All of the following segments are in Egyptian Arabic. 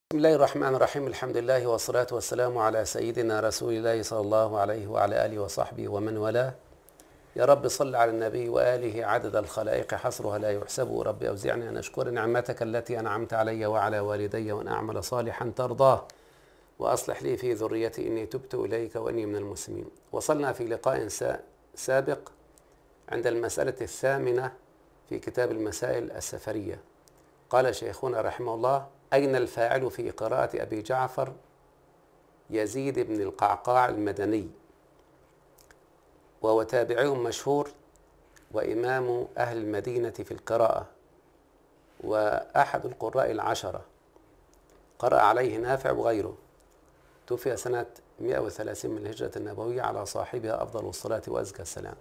بسم الله الرحمن الرحيم الحمد لله والصلاة والسلام على سيدنا رسول الله صلى الله عليه وعلى آله وصحبه ومن والاه يا رب صل على النبي وآله عدد الخلائق حصرها لا يحسب رب أوزعني أن أشكر نعمتك التي أنعمت علي وعلى والدي وأن أعمل صالحا ترضاه وأصلح لي في ذريتي إني تبت إليك وإني من المسلمين وصلنا في لقاء سابق عند المسألة الثامنة في كتاب المسائل السفرية قال شيخنا رحمه الله أين الفاعل في قراءة أبي جعفر يزيد بن القعقاع المدني وهو تابعي مشهور وإمام أهل المدينة في القراءة وأحد القراء العشرة قرأ عليه نافع وغيره توفي سنة 130 من الهجرة النبوية على صاحبها أفضل الصلاة وأزكى السلام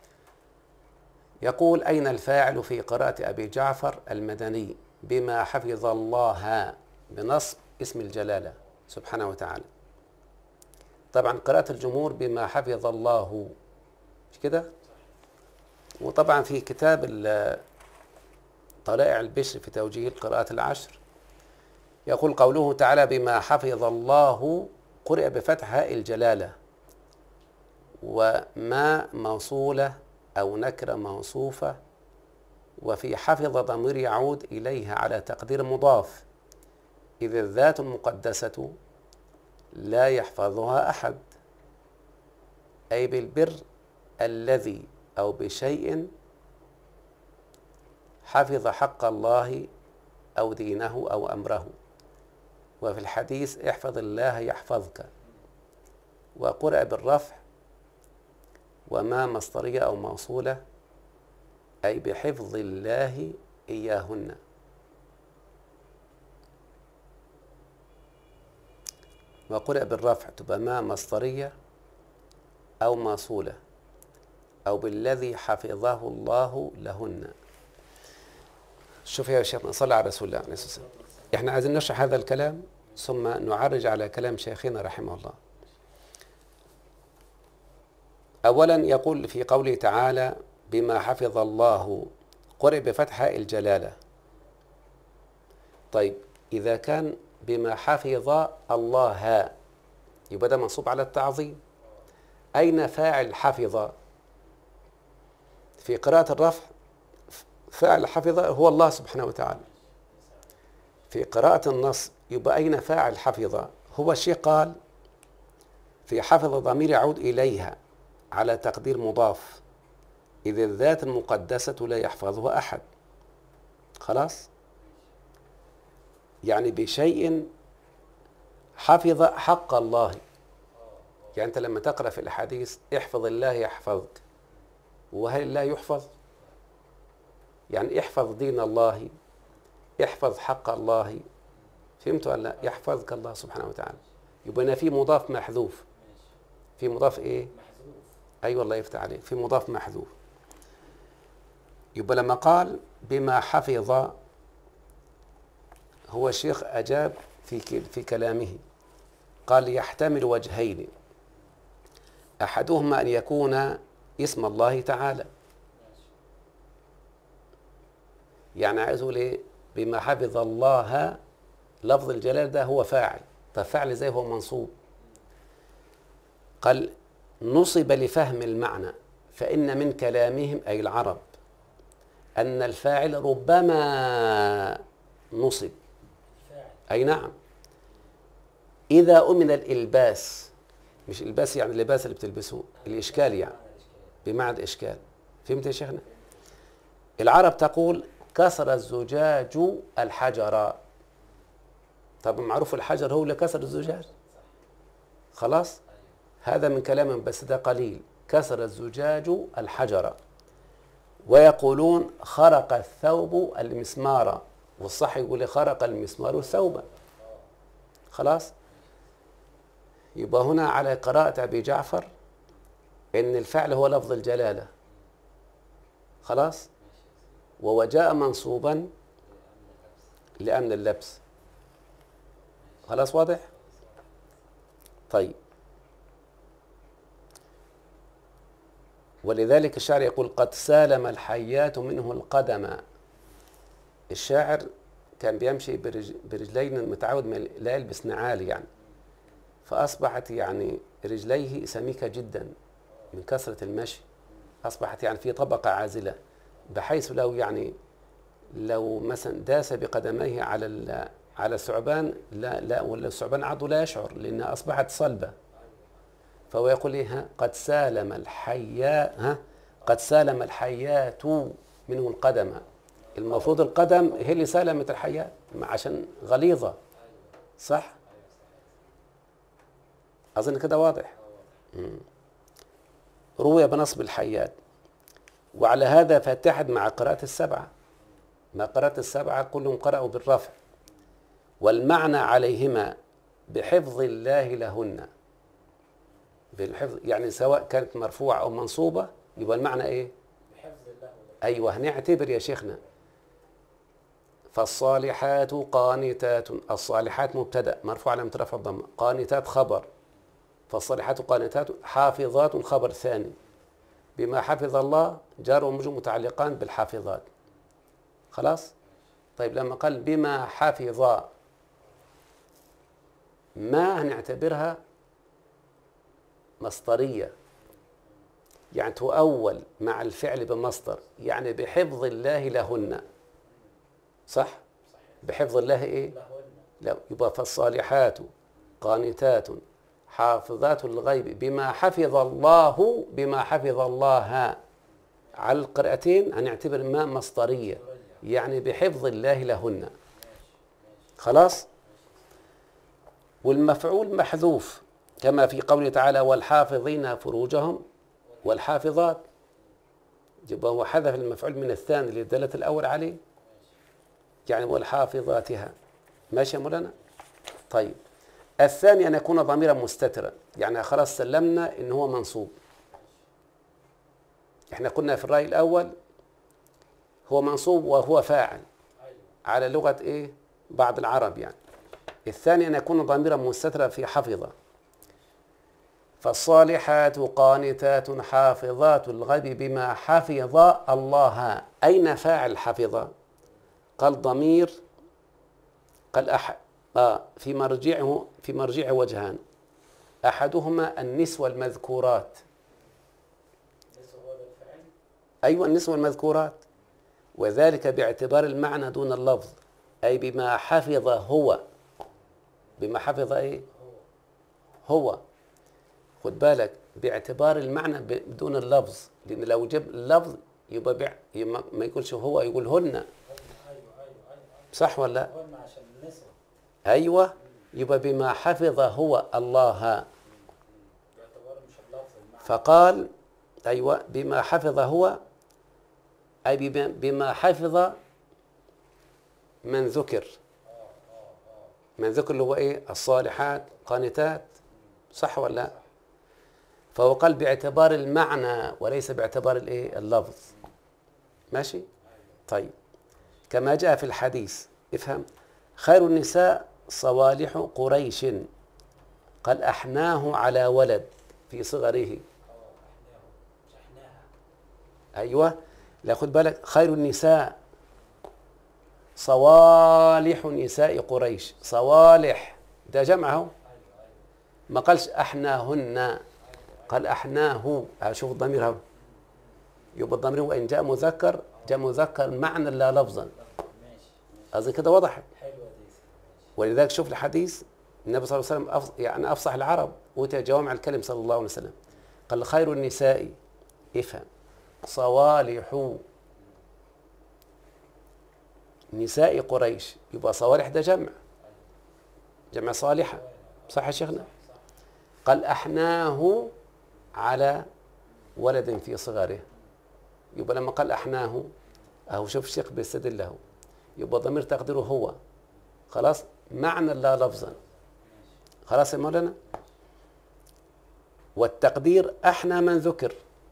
يقول أين الفاعل في قراءة أبي جعفر المدني بما حفظ الله بنصب اسم الجلالة سبحانه وتعالى طبعا قراءة الجمهور بما حفظ الله مش كده وطبعا في كتاب طلائع البشر في توجيه القراءات العشر يقول قوله تعالى بما حفظ الله قرئ بفتح هاء الجلالة وما موصولة أو نكرة موصوفة وفي حفظ ضمير يعود إليها على تقدير مضاف إذ الذات المقدسة لا يحفظها أحد أي بالبر الذي أو بشيء حفظ حق الله أو دينه أو أمره وفي الحديث احفظ الله يحفظك وقرأ بالرفع وما مصدرية أو موصولة أي بحفظ الله إياهن وقرأ بالرفع تبقى ما مصدرية أو موصولة أو بالذي حفظه الله لهن شوف يا شيخنا صلى على رسول الله عليه الصلاة والسلام احنا عايزين نشرح هذا الكلام ثم نعرج على كلام شيخنا رحمه الله أولا يقول في قوله تعالى بما حفظ الله قرئ بفتح الجلالة طيب إذا كان بما حفظ الله يبقى ده منصوب على التعظيم أين فاعل حفظ في قراءة الرفع فاعل حفظ هو الله سبحانه وتعالى في قراءة النص يبقى أين فاعل حفظ هو الشيء قال في حفظ ضمير يعود إليها على تقدير مضاف إذ الذات المقدسة لا يحفظها أحد خلاص يعني بشيء حفظ حق الله يعني أنت لما تقرأ في الأحاديث احفظ الله يحفظك وهل الله يحفظ يعني احفظ دين الله احفظ حق الله فهمت ولا لا يحفظك الله سبحانه وتعالى يبقى في مضاف محذوف في مضاف ايه اي أيوة الله يفتح عليك في مضاف محذوف يبقى لما قال بما حفظ هو الشيخ أجاب في في كلامه قال يحتمل وجهين أحدهما أن يكون اسم الله تعالى يعني عايز أقول إيه بما حفظ الله لفظ الجلال ده هو فاعل طب فاعل زي هو منصوب قال نصب لفهم المعنى فإن من كلامهم أي العرب أن الفاعل ربما نصب أي نعم إذا أمن الإلباس مش الباس يعني اللباس اللي بتلبسوه الإشكال يعني بمعنى الإشكال فهمت يا شيخنا العرب تقول كسر الزجاج الحجر طب معروف الحجر هو اللي كسر الزجاج خلاص هذا من كلام بس ده قليل كسر الزجاج الحجر ويقولون خرق الثوب المسمار والصح يقول خرق المسمار الثوب خلاص يبقى هنا على قراءة أبي جعفر إن الفعل هو لفظ الجلالة خلاص ووجاء منصوبا لأمن اللبس خلاص واضح طيب ولذلك الشاعر يقول قد سالم الحيات منه القدم الشاعر كان بيمشي برج برجلين متعود لا يلبس نعال يعني فأصبحت يعني رجليه سميكة جدا من كثرة المشي أصبحت يعني في طبقة عازلة بحيث لو يعني لو مثلا داس بقدميه على على الثعبان لا لا ولا الثعبان عضو لا يشعر لأنها أصبحت صلبة فهو يقول إيه قد سالم الحياء ها قد سالم الحيات منه القدم المفروض القدم هي اللي سالمت الحياة عشان غليظة صح أظن كده واضح روي بنصب الحيات وعلى هذا فاتحد مع قراءة السبعة ما قراءة السبعة كلهم قرأوا بالرفع والمعنى عليهما بحفظ الله لهن بالحفظ يعني سواء كانت مرفوعة أو منصوبة يبقى المعنى إيه؟ بحفظ الله أيوه هنعتبر يا شيخنا فالصالحات قانتات الصالحات مبتدأ مرفوع على رفع الضمة قانتات خبر فالصالحات قانتات حافظات خبر ثاني بما حفظ الله جار ومجرور متعلقان بالحافظات خلاص طيب لما قال بما حفظ ما هنعتبرها مصدرية يعني تؤول مع الفعل بمصدر يعني بحفظ الله لهن صح بحفظ الله ايه لا يبقى فالصالحات قانتات حافظات الغيب بما حفظ الله بما حفظ الله على القراءتين هنعتبر ما مصدرية يعني بحفظ الله لهن خلاص والمفعول محذوف كما في قوله تعالى والحافظين فروجهم والحافظات يبقى هو حذف المفعول من الثاني للدالة الأول عليه يعني والحافظاتها ماشي يا مولانا طيب الثاني أن يكون ضميرا مستترا يعني خلاص سلمنا إن هو منصوب احنا قلنا في الرأي الأول هو منصوب وهو فاعل على لغة إيه بعض العرب يعني الثاني أن يكون ضميرا مستترا في حفظة فالصالحات قانتات حافظات الغيب بما حفظ الله أين فاعل حفظ قال ضمير قال أح آه في مرجعه في مرجعه وجهان أحدهما النسوة المذكورات أيوة النسوة المذكورات وذلك باعتبار المعنى دون اللفظ أي بما حفظ هو بما حفظ إيه هو خد بالك باعتبار المعنى بدون اللفظ لأن لو جاب اللفظ يبقى ما يقولش هو يقول هن صح ولا لا؟ ايوه يبقى بما حفظ هو الله فقال ايوه بما حفظ هو اي بما حفظ من ذكر من ذكر اللي هو ايه الصالحات قانتات صح ولا لا فهو قال باعتبار المعنى وليس باعتبار الايه اللفظ ماشي طيب كما جاء في الحديث افهم خير النساء صوالح قريش قال أحناه على ولد في صغره أيوة لا خد بالك خير النساء صوالح نساء قريش صوالح ده جمعه ما قالش أحناهن قال أحناه شوف الضمير هو يبقى الضمير وإن جاء مذكر جاء مذكر معنى لا لفظا أظن كده وضحت ولذلك شوف الحديث النبي صلى الله عليه وسلم أفصح يعني أفصح العرب أوتي جوامع الكلم صلى الله عليه وسلم قال خير النساء افهم صوالح نساء قريش يبقى صوالح ده جمع جمع صالحة صح يا شيخنا قال أحناه على ولد في صغره يبقى لما قال أحناه أهو شوف الشيخ بيستدل له يبقى ضمير تقديره هو خلاص معنى لا لفظا خلاص يا مولانا والتقدير احنا من ذكر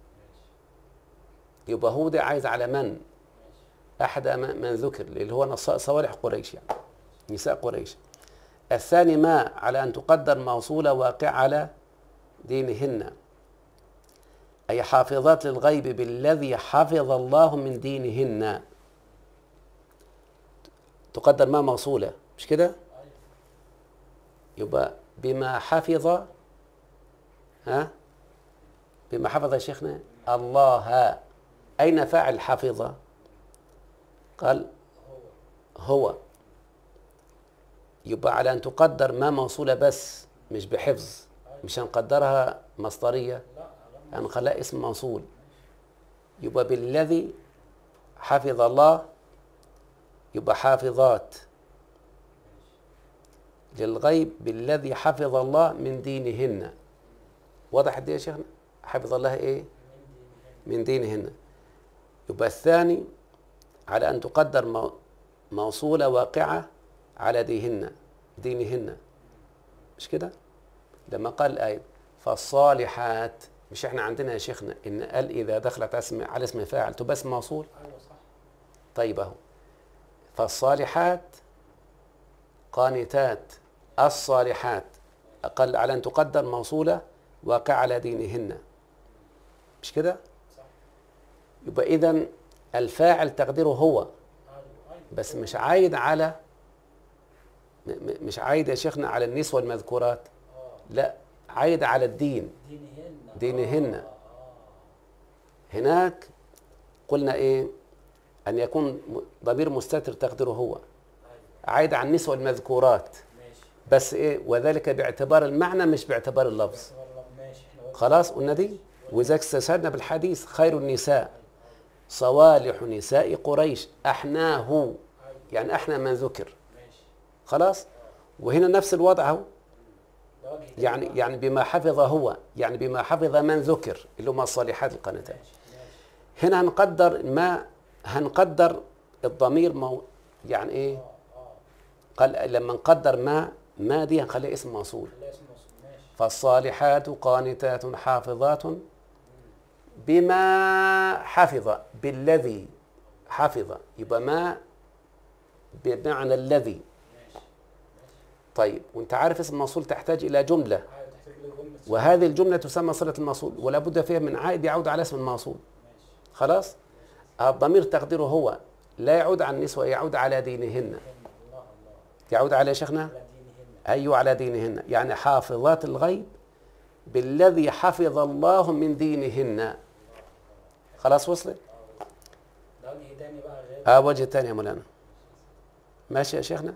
يبقى هو ده عايز على من احد من ذكر اللي هو صوالح قريش يعني نساء قريش الثاني ما على ان تقدر موصوله واقع على دينهن اي حافظات للغيب بالذي حفظ الله من دينهن تقدر ما موصولة مش كده يبقى بما حفظ ها بما حفظ يا شيخنا الله أين فاعل حفظ قال هو يبقى على أن تقدر ما موصولة بس مش بحفظ مش هنقدرها مصدرية هنخليها اسم موصول يبقى بالذي حفظ الله يبقى حافظات للغيب بالذي حفظ الله من دينهن واضح دي يا شيخنا حفظ الله ايه من دينهن يبقى الثاني على ان تقدر مو- موصولة واقعة على دينهن دينهن مش كده لما قال الآية فالصالحات مش احنا عندنا يا شيخنا ان قال اذا دخلت اسم على اسم فاعل تبقى اسم موصول ايوه صح طيب اهو فالصالحات قانتات الصالحات أقل على أن تقدر موصولة واقع على دينهن مش كده؟ صح يبقى إذا الفاعل تقديره هو ايوه ايوه بس مش عايد على م- م- مش عايد يا شيخنا على النسوة المذكورات اه لا عايد على الدين دينهن دينهن. آه، آه. هناك قلنا إيه أن يكون م- ضمير مستتر تقديره هو ايوه عايد على النسوة المذكورات ماشي بس ايه وذلك باعتبار المعنى مش باعتبار اللفظ بس والله ماشي احنا قلنا خلاص قلنا دي وذاك استشهدنا بالحديث خير النساء صوالح نساء قريش احناه ايوه يعني احنا من ذكر ماشي خلاص وهنا نفس الوضع اهو ده وجه تاني يعني بقى. يعني بما حفظ هو يعني بما حفظ من ذكر اللي هم الصالحات القانتات ماشي ماشي هنا هنقدر ما هنقدر الضمير مو يعني ايه اه اه قال لما نقدر ما ما دي هنخليها اسم موصول خليها اسم موصول ماشي فالصالحات قانتات حافظات بما حفظ بالذي حفظ يبقى ما بمعنى الذي ماشي طيب وانت عارف اسم الموصول تحتاج الى جمله ايوه تحتاج لجمله وهذه الجمله تسمى صله الموصول ولا بد فيها من عائد يعود على اسم الموصول ماشي خلاص الضمير تقديره هو لا يعود على النسوه يعود على دينهن الله الله يعود على يا شيخنا على دينهن ايوه على دينهن يعني حافظات الغيب بالذي حفظ الله من دينهن خلاص وصلت ده وجه تاني بقى غير اه وجه تاني يا مولانا ماشي يا شيخنا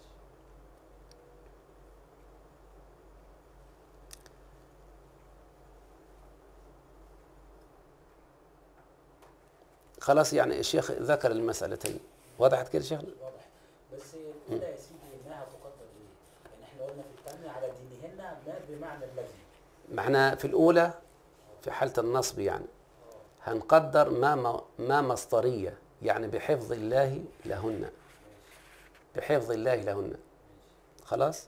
خلاص يعني الشيخ ذكر المسألتين وضحت كده شيخنا واضح بس كده يا سيدي انها تقدر ايه؟ يعني احنا قلنا في الثانية على دينهن ما بمعنى الذي معنا في الأولى في حالة النصب يعني هنقدر ما ما مصدرية يعني بحفظ الله لهن بحفظ الله لهن خلاص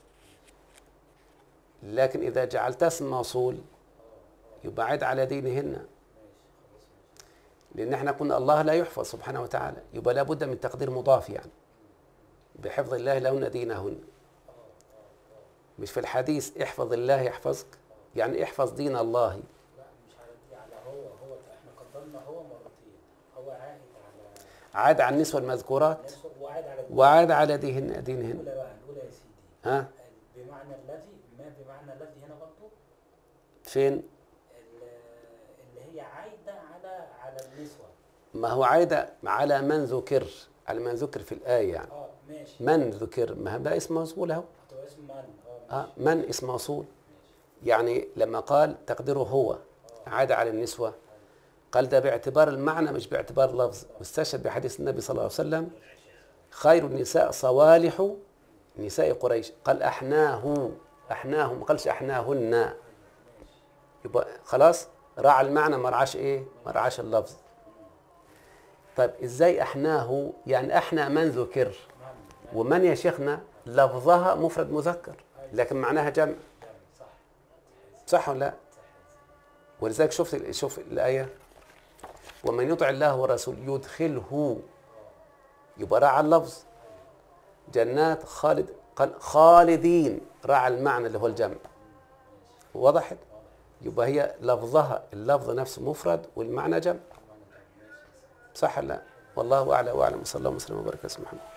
لكن إذا جعلت اسم موصول يبقى عاد على دينهن لأن احنا قلنا الله لا يحفظ سبحانه وتعالى يبقى لابد من تقدير مضاف يعني بحفظ الله لهن دينهن مش في الحديث احفظ الله يحفظك يعني احفظ دين الله لا مش على دي على هو هو احنا قدرنا هو مرتين هو عائد على عاد على النسوة المذكورات نفسه وعائد على دين. وعاد على دينهن دينهن الاولى بقى الاولى يا سيدي ها بمعنى الذي ما بمعنى الذي هنا برضه فين ال- اللي هي عايده على على النسوه ما هو عايد على من ذكر على من ذكر في الآية يعني اه ماشي من ذكر ما ده اسم موصول اهو هتبقى اسم من اه آه ماشي من اسم موصول يعني لما قال تقديره هو عاد على النسوة قال ده باعتبار المعنى مش باعتبار اللفظ واستشهد بحديث النبي صلى الله عليه وسلم خير النساء صوالح نساء قريش قال أحناه أحناه ما قالش أحناهن يبقى خلاص راعى المعنى ما رعاش إيه ما رعاش اللفظ طيب إزاي أحناه يعني أحنى من ذكر من ومن يا شيخنا لفظها مفرد مذكر لكن معناها جمع من صح صح ولا لا؟ ولذلك شفت شوف الآية ومن يطع الله ورسوله يدخله يبقى راعى اللفظ جنات خالد قال خالدين راعى المعنى اللي هو الجمع وضحت يبقى هي لفظها اللفظ نفسه مفرد والمعنى جمع صح ولا لا؟ والله اعلى واعلم صلى الله وسلم وبارك على سيدنا محمد